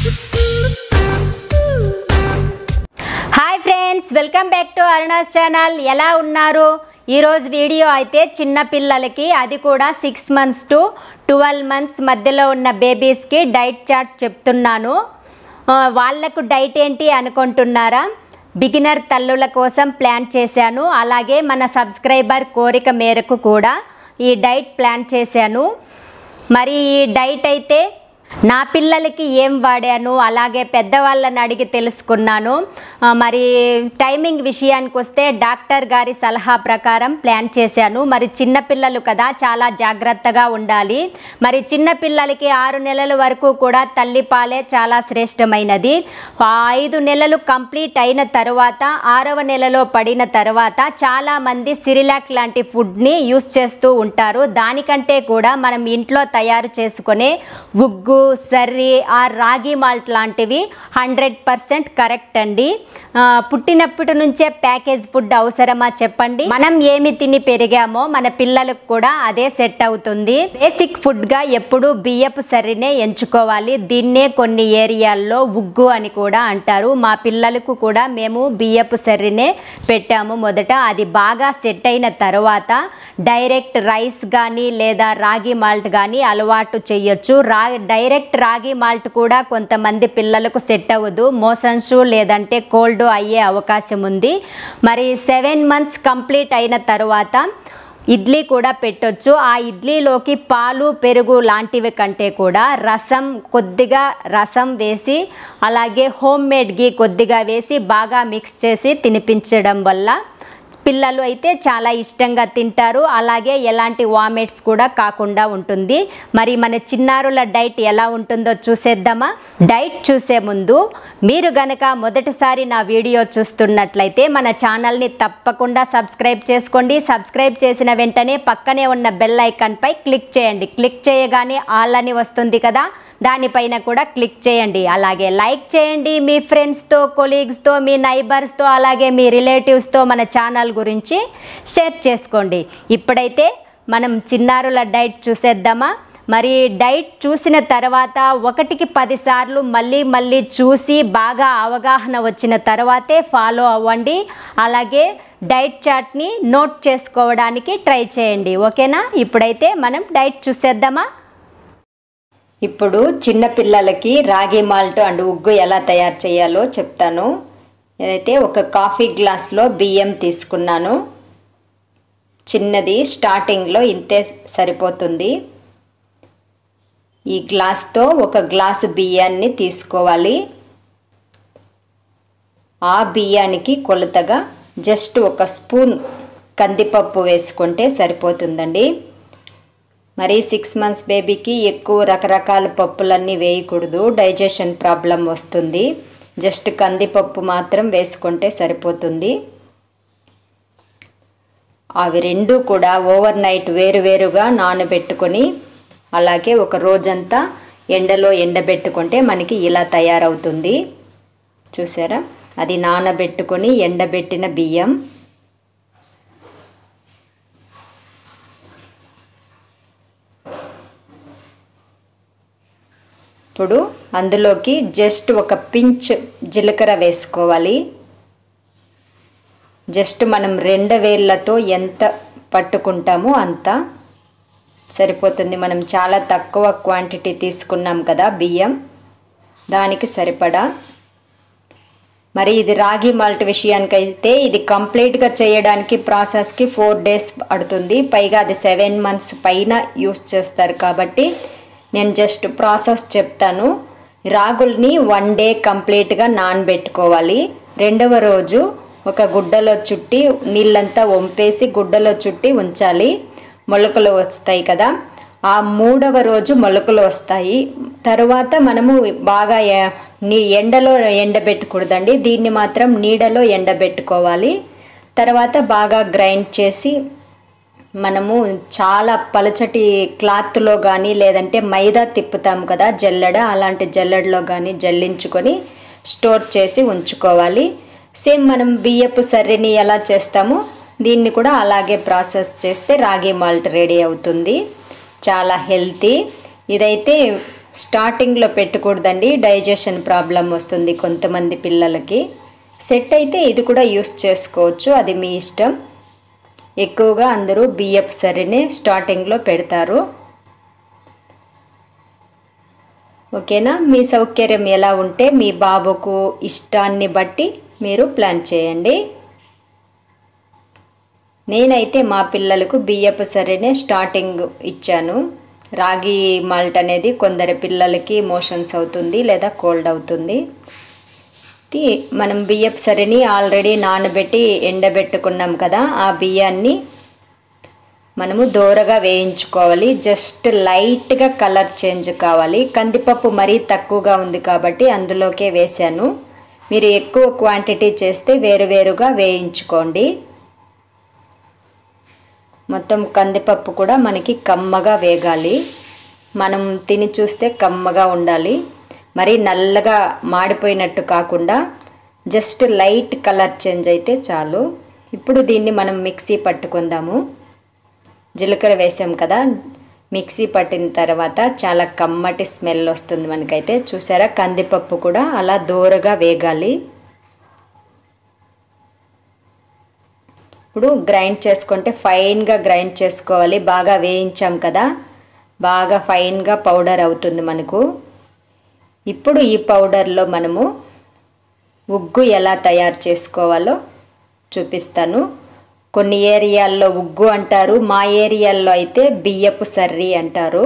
Hi friends welcome back to అరుణాస్ channel ఎలా ఉన్నారు ఈరోజు వీడియో అయితే చిన్న పిల్లలకి అది కూడా six months to twelve months మధ్యలో ఉన్న బేబీస్కి డైట్ చార్ట్ చెప్తున్నాను ఆ, వాళ్ళకు డైట్ ఏంటి అనుకుంటున్నారా బిగినర్ తల్లుల కోసం ప్లాన్ చేశాను అలాగే మన సబ్స్క్రైబర్ కోరిక మేరకు కూడా ఈ డైట్ ప్లాన్ చేశాను మరి ఈ డైట్ అయితే నా పిల్లలకి ఏం వాడాను అలాగే పెద్దవాళ్ళని అడిగి తెలుసుకున్నాను ఆ, మరి టైమింగ్ విషయానికి వస్తే డాక్టర్ గారి సలహా ప్రకారం ప్లాన్ చేశాను మరి చిన్న పిల్లలు కదా చాలా జాగ్రత్తగా ఉండాలి మరి చిన్న పిల్లలకి ఆరు నెలల వరకు కూడా తల్లి పాలే చాలా శ్రేష్టమైనది ఆ ఐదు నెలలు కంప్లీట్ అయిన తర్వాత ఆరవ నెలలో పడిన తర్వాత చాలామంది సిరిలాక్ లాంటి ఫుడ్ని యూస్ చేస్తూ ఉంటారు దానికంటే కూడా మనం ఇంట్లో తయారు చేసుకునే ఉగ్గు సర్రి ఆ రాగి మాల్ట్ లాంటివి హండ్రెడ్ పర్సెంట్ కరెక్ట్ అండి ఆ, పుట్టినప్పటి నుంచే ప్యాకేజ్ ఫుడ్ అవసరమా చెప్పండి మనం ఏమి తిని పెరిగామో మన పిల్లలకు కూడా అదే సెట్ అవుతుంది బేసిక్ ఫుడ్గా ఎప్పుడు బియ్యపు సర్రినే ఎంచుకోవాలి దీన్నే కొన్ని ఏరియాల్లో ఉగ్గు అని కూడా అంటారు మా పిల్లలకు కూడా మేము బియ్యపు సర్రినే పెట్టాము మొదట అది బాగా సెట్ అయిన తర్వాత డైరెక్ట్ రైస్ కానీ లేదా రాగి మాల్ట్ కానీ అలవాటు చేయొచ్చు రా డైరెక్ట్ రాగి మాల్ట్ కూడా కొంతమంది పిల్లలకు సెట్ అవ్వదు మోషన్స్ లేదంటే కోల్డ్ అయ్యే అవకాశం ఉంది మరి సెవెన్ మంత్స్ కంప్లీట్ అయిన తర్వాత ఇడ్లీ కూడా పెట్టొచ్చు ఆ ఇడ్లీలోకి పాలు పెరుగు లాంటివి కంటే కూడా రసం కొద్దిగా రసం వేసి అలాగే హోమ్ మేడ్ గీ కొద్దిగా వేసి బాగా మిక్స్ చేసి తినిపించడం వల్ల పిల్లలు అయితే చాలా ఇష్టంగా తింటారు అలాగే ఎలాంటి వామిట్స్ కూడా కాకుండా ఉంటుంది మరి మన చిన్నారుల డైట్ ఎలా ఉంటుందో చూసేద్దామా డైట్ చూసే ముందు మీరు గనక మొదటిసారి నా వీడియో చూస్తున్నట్లయితే మన ఛానల్ని తప్పకుండా సబ్స్క్రైబ్ చేసుకోండి సబ్స్క్రైబ్ చేసిన వెంటనే పక్కనే ఉన్న బెల్ ఐకాన్పై క్లిక్ చేయండి క్లిక్ చేయగానే ఆల్ అని వస్తుంది కదా దానిపైన కూడా క్లిక్ చేయండి అలాగే లైక్ చేయండి మీ ఫ్రెండ్స్తో కొలీగ్స్తో మీ నైబర్స్తో అలాగే మీ రిలేటివ్స్తో మన ఛానల్ గురించి షేర్ చేసుకోండి ఇప్పుడైతే మనం చిన్నారుల డైట్ చూసేద్దామా మరి డైట్ చూసిన తర్వాత ఒకటికి పదిసార్లు మళ్ళీ మళ్ళీ చూసి బాగా అవగాహన వచ్చిన తర్వాతే ఫాలో అవ్వండి అలాగే డైట్ చార్ట్ని నోట్ చేసుకోవడానికి ట్రై చేయండి ఓకేనా ఇప్పుడైతే మనం డైట్ చూసేద్దామా ఇప్పుడు చిన్న పిల్లలకి రాగి మాల్ట్ అండ్ ఉగ్గు ఎలా తయారు చేయాలో చెప్తాను ఏదైతే ఒక కాఫీ గ్లాస్లో బియ్యం తీసుకున్నాను చిన్నది స్టార్టింగ్లో ఇంతే సరిపోతుంది ఈ గ్లాస్తో ఒక గ్లాసు బియ్యాన్ని తీసుకోవాలి ఆ బియ్యానికి కొలతగా జస్ట్ ఒక స్పూన్ కందిపప్పు వేసుకుంటే సరిపోతుందండి మరి సిక్స్ మంత్స్ బేబీకి ఎక్కువ రకరకాల పప్పులన్నీ వేయకూడదు డైజెషన్ ప్రాబ్లం వస్తుంది జస్ట్ కందిపప్పు మాత్రం వేసుకుంటే సరిపోతుంది అవి రెండు కూడా ఓవర్ నైట్ వేరువేరుగా నానబెట్టుకొని అలాగే ఒక రోజంతా ఎండలో ఎండబెట్టుకుంటే మనకి ఇలా తయారవుతుంది చూసారా అది నానబెట్టుకొని ఎండబెట్టిన బియ్యం ఇప్పుడు అందులోకి జస్ట్ ఒక పించ్ జీలకర్ర వేసుకోవాలి జస్ట్ మనం రెండు వేళ్ళతో ఎంత పట్టుకుంటామో అంత సరిపోతుంది మనం చాలా తక్కువ క్వాంటిటీ తీసుకున్నాం కదా బియ్యం దానికి సరిపడా మరి ఇది రాగి మాల్ట్ విషయానికైతే ఇది కంప్లీట్గా చేయడానికి ప్రాసెస్కి ఫోర్ డేస్ పడుతుంది పైగా అది సెవెన్ మంత్స్ పైన యూస్ చేస్తారు కాబట్టి నేను జస్ట్ ప్రాసెస్ చెప్తాను రాగుల్ని వన్ డే కంప్లీట్గా నానబెట్టుకోవాలి రెండవ రోజు ఒక గుడ్డలో చుట్టి నీళ్ళంతా వంపేసి గుడ్డలో చుట్టి ఉంచాలి మొలకలు వస్తాయి కదా ఆ మూడవ రోజు మొలకలు వస్తాయి తర్వాత మనము బాగా ఎ- నీ ఎండలో ఎండబెట్టకూడదండి దీన్ని మాత్రం నీడలో ఎండబెట్టుకోవాలి తర్వాత బాగా గ్రైండ్ చేసి మనము చాలా పలచటి క్లాత్లో కానీ లేదంటే మైదా తిప్పుతాం కదా జల్లెడ అలాంటి జల్లెడలో కానీ జల్లించుకొని స్టోర్ చేసి ఉంచుకోవాలి సేమ్ మనం బియ్యపు సర్రెని ఎలా చేస్తామో దీన్ని కూడా అలాగే ప్రాసెస్ చేస్తే రాగి మాల్ట్ రెడీ అవుతుంది చాలా హెల్తీ ఇదైతే స్టార్టింగ్లో పెట్టకూడదండి డైజెషన్ ప్రాబ్లం వస్తుంది కొంతమంది పిల్లలకి సెట్ అయితే ఇది కూడా యూస్ చేసుకోవచ్చు అది మీ ఇష్టం ఎక్కువగా అందరూ బియ్యపు సరిని స్టార్టింగ్లో పెడతారు ఓకేనా మీ సౌకర్యం ఎలా ఉంటే మీ బాబుకు ఇష్టాన్ని బట్టి మీరు ప్లాన్ చేయండి నేనైతే మా పిల్లలకు బియ్యపు సరినే స్టార్టింగ్ ఇచ్చాను రాగి మాల్ట్ అనేది కొందరి పిల్లలకి మోషన్స్ అవుతుంది లేదా కోల్డ్ అవుతుంది తి- మనం బియ్యపు సరిని ఆల్రెడీ నానబెట్టి ఎండబెట్టుకున్నాం కదా ఆ బియ్యాన్ని మనము దోరగా వేయించుకోవాలి జస్ట్ లైట్గా కలర్ చేంజ్ కావాలి కందిపప్పు మరీ తక్కువగా ఉంది కాబట్టి అందులోకే వేశాను మీరు ఎక్కువ క్వాంటిటీ చేస్తే వేరువేరుగా వేయించుకోండి మొత్తం కందిపప్పు కూడా మనకి కమ్మగా వేగాలి మనం తిని చూస్తే కమ్మగా ఉండాలి మరి నల్లగా మాడిపోయినట్టు కాకుండా జస్ట్ లైట్ కలర్ చేంజ్ అయితే చాలు ఇప్పుడు దీన్ని మనం మిక్సీ పట్టుకుందాము జీలకర్ర వేసాం కదా మిక్సీ పట్టిన తర్వాత చాలా కమ్మటి స్మెల్ వస్తుంది మనకైతే చూసారా కందిపప్పు కూడా అలా దూరగా వేగాలి ఇప్పుడు గ్రైండ్ చేసుకుంటే ఫైన్గా గ్రైండ్ చేసుకోవాలి బాగా వేయించాం కదా బాగా ఫైన్గా పౌడర్ అవుతుంది మనకు ఇప్పుడు ఈ పౌడర్లో మనము ఉగ్గు ఎలా తయారు చేసుకోవాలో చూపిస్తాను కొన్ని ఏరియాల్లో ఉగ్గు అంటారు మా ఏరియాల్లో అయితే బియ్యపు సర్రి అంటారు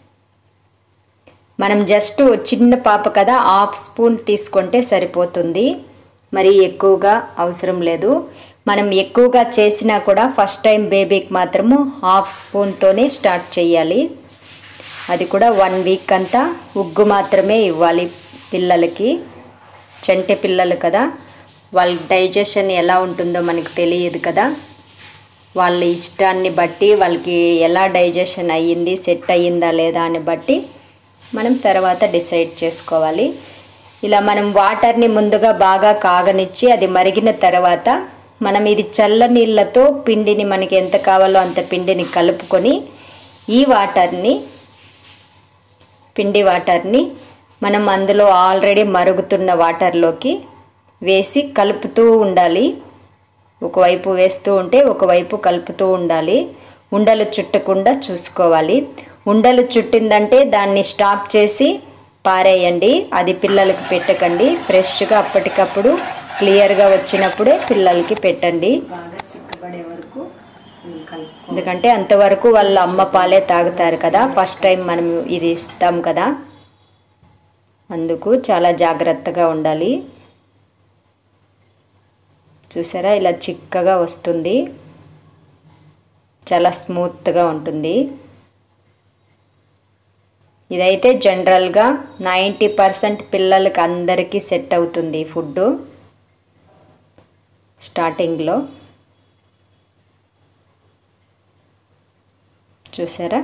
మనం జస్ట్ చిన్న పాప కదా హాఫ్ స్పూన్ తీసుకుంటే సరిపోతుంది మరి ఎక్కువగా అవసరం లేదు మనం ఎక్కువగా చేసినా కూడా ఫస్ట్ టైం బేబీకి మాత్రము హాఫ్ స్పూన్తోనే స్టార్ట్ చేయాలి అది కూడా వన్ వీక్ అంతా ఉగ్గు మాత్రమే ఇవ్వాలి పిల్లలకి చంటి పిల్లలు కదా వాళ్ళ డైజెషన్ ఎలా ఉంటుందో మనకు తెలియదు కదా వాళ్ళ ఇష్టాన్ని బట్టి వాళ్ళకి ఎలా డైజెషన్ అయ్యింది సెట్ అయ్యిందా లేదా అని బట్టి మనం తర్వాత డిసైడ్ చేసుకోవాలి ఇలా మనం వాటర్ని ముందుగా బాగా కాగనిచ్చి అది మరిగిన తర్వాత మనం ఇది చల్ల నీళ్ళతో పిండిని మనకి ఎంత కావాలో అంత పిండిని కలుపుకొని ఈ వాటర్ని పిండి వాటర్ని మనం అందులో ఆల్రెడీ మరుగుతున్న వాటర్లోకి వేసి కలుపుతూ ఉండాలి ఒకవైపు వేస్తూ ఉంటే ఒకవైపు కలుపుతూ ఉండాలి ఉండలు చుట్టకుండా చూసుకోవాలి ఉండలు చుట్టిందంటే దాన్ని స్టాప్ చేసి పారేయండి అది పిల్లలకి పెట్టకండి ఫ్రెష్గా అప్పటికప్పుడు క్లియర్గా వచ్చినప్పుడే పిల్లలకి పెట్టండి బాగా చిక్కబడే వరకు ఎందుకంటే అంతవరకు వాళ్ళ అమ్మ పాలే తాగుతారు కదా ఫస్ట్ టైం మనం ఇది ఇస్తాం కదా అందుకు చాలా జాగ్రత్తగా ఉండాలి చూసారా ఇలా చిక్కగా వస్తుంది చాలా స్మూత్గా ఉంటుంది ఇదైతే జనరల్గా నైంటీ పర్సెంట్ పిల్లలకి అందరికీ సెట్ అవుతుంది ఫుడ్ స్టార్టింగ్లో చూసారా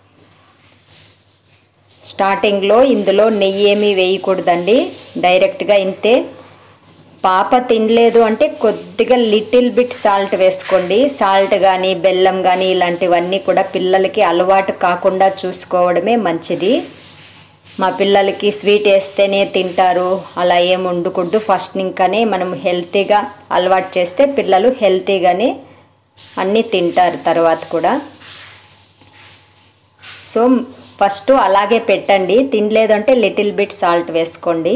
స్టార్టింగ్లో ఇందులో నెయ్యి ఏమీ వేయకూడదండి డైరెక్ట్గా ఇంతే పాప తినలేదు అంటే కొద్దిగా లిటిల్ బిట్ సాల్ట్ వేసుకోండి సాల్ట్ కానీ బెల్లం కానీ ఇలాంటివన్నీ కూడా పిల్లలకి అలవాటు కాకుండా చూసుకోవడమే మంచిది మా పిల్లలకి స్వీట్ వేస్తేనే తింటారు అలా ఏం ఉండకూడదు ఫస్ట్ ఇంకానే మనం హెల్తీగా అలవాటు చేస్తే పిల్లలు హెల్తీగానే అన్నీ తింటారు తర్వాత కూడా సో ఫస్ట్ అలాగే పెట్టండి తినలేదంటే లిటిల్ బిట్ సాల్ట్ వేసుకోండి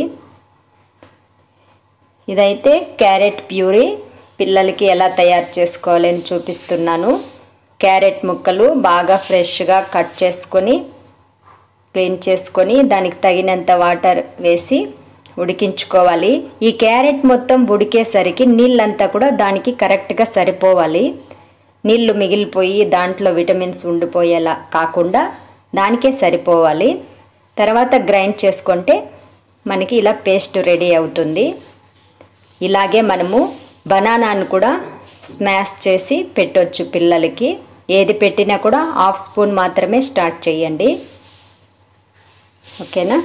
ఇదైతే క్యారెట్ ప్యూరీ పిల్లలకి ఎలా తయారు చేసుకోవాలని చూపిస్తున్నాను క్యారెట్ ముక్కలు బాగా ఫ్రెష్గా కట్ చేసుకొని క్లీన్ చేసుకొని దానికి తగినంత వాటర్ వేసి ఉడికించుకోవాలి ఈ క్యారెట్ మొత్తం ఉడికేసరికి నీళ్ళంతా కూడా దానికి కరెక్ట్గా సరిపోవాలి నీళ్లు మిగిలిపోయి దాంట్లో విటమిన్స్ ఉండిపోయేలా కాకుండా దానికే సరిపోవాలి తర్వాత గ్రైండ్ చేసుకుంటే మనకి ఇలా పేస్ట్ రెడీ అవుతుంది ఇలాగే మనము బనానాను కూడా స్మాష్ చేసి పెట్టొచ్చు పిల్లలకి ఏది పెట్టినా కూడా హాఫ్ స్పూన్ మాత్రమే స్టార్ట్ చేయండి ఓకేనా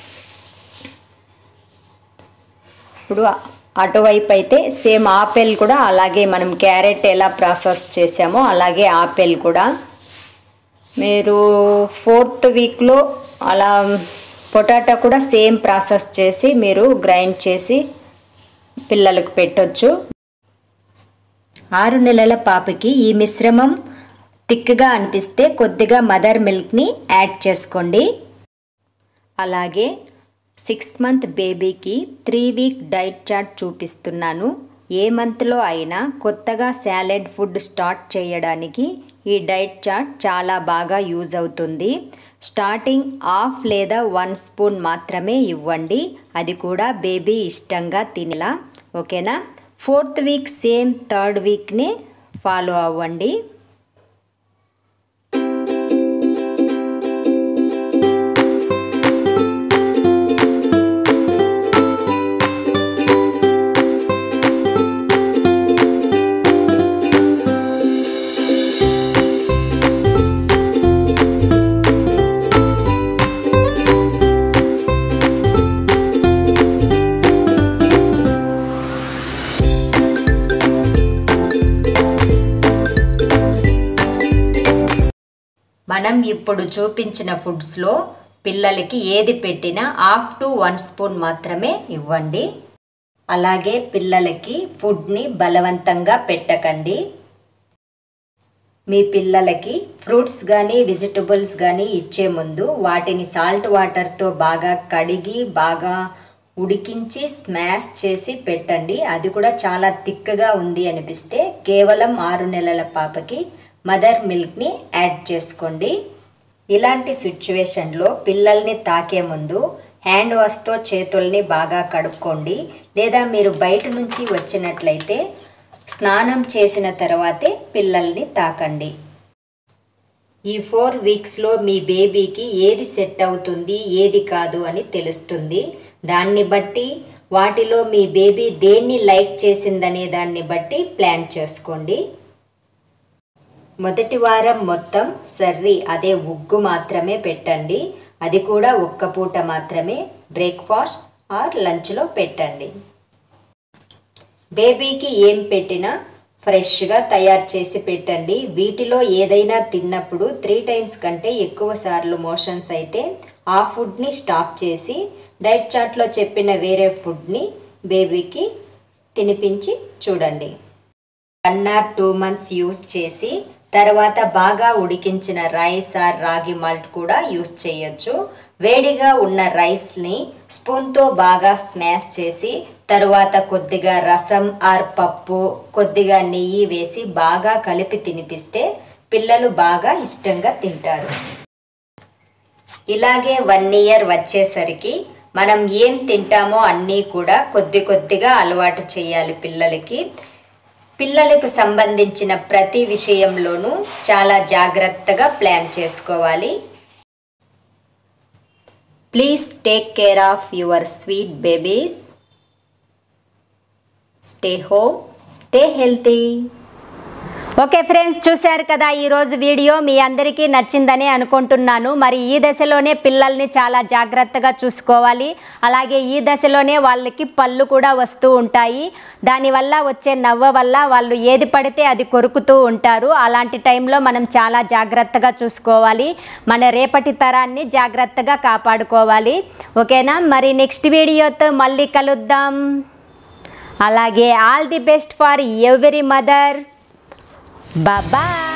ఇప్పుడు అటువైపు అయితే సేమ్ ఆపిల్ కూడా అలాగే మనం క్యారెట్ ఎలా ప్రాసెస్ చేసామో అలాగే ఆపిల్ కూడా మీరు ఫోర్త్ వీక్లో అలా పొటాటో కూడా సేమ్ ప్రాసెస్ చేసి మీరు గ్రైండ్ చేసి పిల్లలకు పెట్టొచ్చు ఆరు నెలల పాపకి ఈ మిశ్రమం థిక్గా అనిపిస్తే కొద్దిగా మదర్ మిల్క్ని యాడ్ చేసుకోండి అలాగే సిక్స్త్ మంత్ బేబీకి త్రీ వీక్ డైట్ చార్ట్ చూపిస్తున్నాను ఏ మంత్లో అయినా కొత్తగా సాలెడ్ ఫుడ్ స్టార్ట్ చేయడానికి ఈ డైట్ చార్ట్ చాలా బాగా యూజ్ అవుతుంది స్టార్టింగ్ హాఫ్ లేదా వన్ స్పూన్ మాత్రమే ఇవ్వండి అది కూడా బేబీ ఇష్టంగా తినేలా ఓకేనా ఫోర్త్ వీక్ సేమ్ థర్డ్ వీక్ని ఫాలో అవ్వండి మనం ఇప్పుడు చూపించిన ఫుడ్స్లో పిల్లలకి ఏది పెట్టినా హాఫ్ టు వన్ స్పూన్ మాత్రమే ఇవ్వండి అలాగే పిల్లలకి ఫుడ్ని బలవంతంగా పెట్టకండి మీ పిల్లలకి ఫ్రూట్స్ కానీ వెజిటబుల్స్ కానీ ఇచ్చే ముందు వాటిని సాల్ట్ వాటర్తో బాగా కడిగి బాగా ఉడికించి స్మాష్ చేసి పెట్టండి అది కూడా చాలా థిక్గా ఉంది అనిపిస్తే కేవలం ఆరు నెలల పాపకి మదర్ మిల్క్ని యాడ్ చేసుకోండి ఇలాంటి సిచ్యువేషన్లో పిల్లల్ని తాకే ముందు హ్యాండ్ వాష్తో చేతుల్ని బాగా కడుక్కోండి లేదా మీరు బయట నుంచి వచ్చినట్లయితే స్నానం చేసిన తర్వాతే పిల్లల్ని తాకండి ఈ ఫోర్ వీక్స్లో మీ బేబీకి ఏది సెట్ అవుతుంది ఏది కాదు అని తెలుస్తుంది దాన్ని బట్టి వాటిలో మీ బేబీ దేన్ని లైక్ చేసిందనే దాన్ని బట్టి ప్లాన్ చేసుకోండి మొదటి వారం మొత్తం సర్రీ అదే ఉగ్గు మాత్రమే పెట్టండి అది కూడా ఒక్క పూట మాత్రమే బ్రేక్ఫాస్ట్ ఆర్ లంచ్లో పెట్టండి బేబీకి ఏం పెట్టినా ఫ్రెష్గా తయారు చేసి పెట్టండి వీటిలో ఏదైనా తిన్నప్పుడు త్రీ టైమ్స్ కంటే ఎక్కువ సార్లు మోషన్స్ అయితే ఆ ఫుడ్ని స్టాప్ చేసి డైట్ చార్ట్లో చెప్పిన వేరే ఫుడ్ని బేబీకి తినిపించి చూడండి one or two months use చేసి తర్వాత బాగా ఉడికించిన రైస్ ఆర్ రాగి మాల్ట్ కూడా యూస్ చేయొచ్చు వేడిగా ఉన్న రైస్ని స్పూన్తో బాగా స్మాష్ చేసి తరువాత కొద్దిగా రసం ఆర్ పప్పు కొద్దిగా నెయ్యి వేసి బాగా కలిపి తినిపిస్తే పిల్లలు బాగా ఇష్టంగా తింటారు ఇలాగే వన్ ఇయర్ వచ్చేసరికి మనం ఏం తింటామో అన్నీ కూడా కొద్ది కొద్దిగా అలవాటు చేయాలి పిల్లలకి పిల్లలకు సంబంధించిన ప్రతి విషయంలోనూ చాలా జాగ్రత్తగా ప్లాన్ చేసుకోవాలి please take care of your sweet babies stay home stay healthy okay friends చూశారు కదా ఈరోజు వీడియో మీ అందరికీ నచ్చిందని అనుకుంటున్నాను మరి ఈ దశలోనే పిల్లల్ని చాలా జాగ్రత్తగా చూసుకోవాలి అలాగే ఈ దశలోనే వాళ్ళకి పళ్ళు కూడా వస్తూ ఉంటాయి దానివల్ల వచ్చే నవ్వ వల్ల వాళ్ళు ఏది పడితే అది కొరుకుతూ ఉంటారు అలాంటి టైంలో మనం చాలా జాగ్రత్తగా చూసుకోవాలి మన రేపటి తరాన్ని జాగ్రత్తగా కాపాడుకోవాలి ఓకేనా మరి నెక్స్ట్ వీడియోతో మళ్ళీ కలుద్దాం అలాగే all the best for every mother Bye bye.